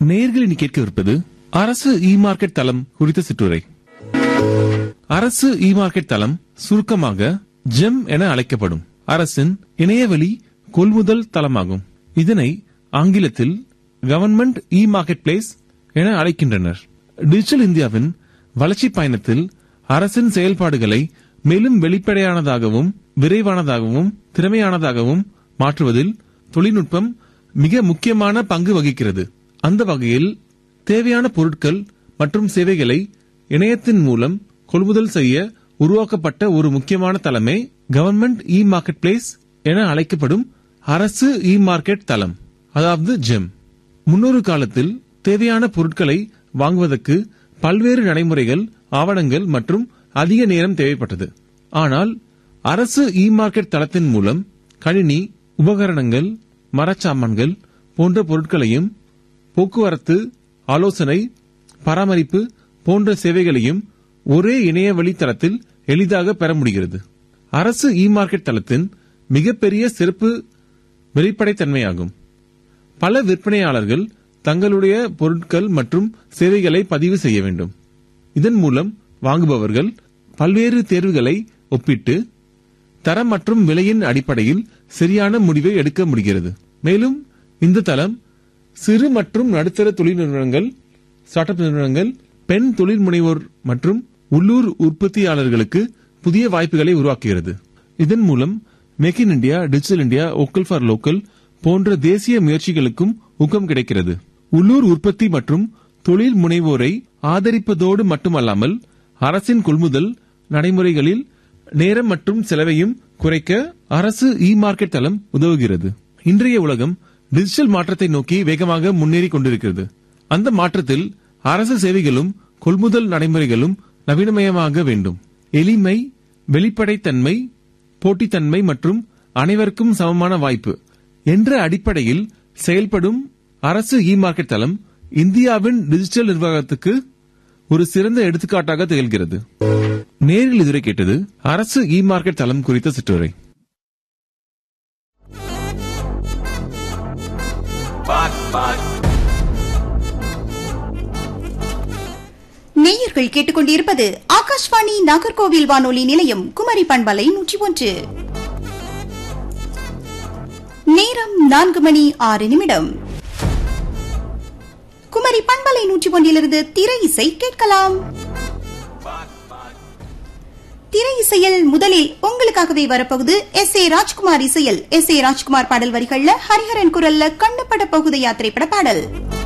நேயர்கள் இனி கேட்கவிருப்பது அரசு இ மார்க்கெட் தளம் குறித்த சிற்றுரை அரசு இ மார்க்கெட் தளம் சுருக்கமாக ஜெம் என அழைக்கப்படும் அரசின் இணையவழி கொள்முதல் தளமாகும் இதனை ஆங்கிலத்தில் கவர்மெண்ட் இ மார்க்கெட் பிளேஸ் என அழைக்கின்றனர் டிஜிட்டல் இந்தியாவின் வளர்ச்சி பயணத்தில் அரசின் செயல்பாடுகளை மேலும் வெளிப்படையானதாகவும் விரைவானதாகவும் திறமையானதாகவும் மாற்றுவதில் தொழில்நுட்பம் மிக முக்கியமான பங்கு வகிக்கிறது அந்த வகையில் தேவையான பொருட்கள் மற்றும் சேவைகளை இணையத்தின் மூலம் கொள்முதல் செய்ய உருவாக்கப்பட்ட ஒரு முக்கியமான தளமே கவர்மெண்ட் இ மார்க்கெட் பிளேஸ் என அழைக்கப்படும் அரசு இ மார்க்கெட் தளம் அதாவது ஜெம் முன்னொரு காலத்தில் தேவையான பொருட்களை வாங்குவதற்கு பல்வேறு நடைமுறைகள் ஆவணங்கள் மற்றும் அதிக நேரம் தேவைப்பட்டது ஆனால் அரசு இ மார்க்கெட் தளத்தின் மூலம் கணினி உபகரணங்கள் மரச்சாமான்கள் போன்ற பொருட்களையும் போக்குவரத்து ஆலோசனை பராமரிப்பு போன்ற சேவைகளையும் ஒரே இணைய வழித்தளத்தில் எளிதாக பெற முடிகிறது அரசு இ மார்க்கெட் தளத்தின் மிகப்பெரிய சிறப்பு வெளிப்படைத்தன்மையாகும் பல விற்பனையாளர்கள் தங்களுடைய பொருட்கள் மற்றும் சேவைகளை பதிவு செய்ய வேண்டும் இதன் மூலம் வாங்குபவர்கள் பல்வேறு தேர்வுகளை ஒப்பிட்டு தரம் மற்றும் விலையின் அடிப்படையில் சரியான முடிவை எடுக்க முடிகிறது மேலும் இந்த தளம் சிறு மற்றும் நடுத்தர தொழில் நிறுவனங்கள் ஸ்டார்ட் அப் நிறுவனங்கள் பெண் தொழில் முனைவோர் மற்றும் உள்ளூர் உற்பத்தியாளர்களுக்கு புதிய வாய்ப்புகளை உருவாக்குகிறது இதன் மூலம் make in India digital India vocal for local போன்ற தேசிய முயற்சிகளுக்கும் ஊக்கம் கிடைக்கிறது உள்ளூர் உற்பத்தி மற்றும் தொழில் முனைவோரை ஆதரிப்பதோடு மட்டுமல்லாமல் அரசின் கொள்முதல் நடைமுறைகளில் நேரம் மற்றும் செலவையும் குறைக்க அரசு இ மார்க்கெட் தளம் உதவுகிறது இன்றைய உலகம் டிஜிட்டல் மாற்றத்தை நோக்கி வேகமாக முன்னேறி கொண்டிருக்கிறது அந்த மாற்றத்தில் அரசு சேவைகளும் கொள்முதல் நடைமுறைகளும் நவீனமயமாக வேண்டும் எளிமை வெளிப்படைத்தன்மை போட்டித்தன்மை மற்றும் அனைவருக்கும் சமமான வாய்ப்பு என்ற அடிப்படையில் செயல்படும் அரசு இ மார்க்கெட் தளம் இந்தியாவின் டிஜிட்டல் நிர்வாகத்துக்கு ஒரு சிறந்த எடுத்துக்காட்டாக திகழ்கிறது நேரில் இதுவரை கேட்டது அரசு இ மார்க்கெட் தளம் குறித்த சிற்றுரை நேயர்கள் கேட்டுக்கொண்டிருப்பது ஆகாஷ்வாணி நாகர்கோவில் வானொலி நிலையம் குமரி பண்பலை நூற்றி ஒன்று நேரம் நான்கு மணி ஆறு நிமிடம் குமரி பண்பலை நூற்றி ஒன்றிலிருந்து திரை இசை கேட்கலாம் திரை இசையில் முதலில் உங்களுக்காகவே வரப்போகுது எஸ் ஏ ராஜ்குமார் இசையில் எஸ் ஏ ராஜ்குமார் பாடல் வரிகள்ல ஹரிஹரன் குரல்ல கண்ணப்பட பகுதையா திரைப்பட பாடல்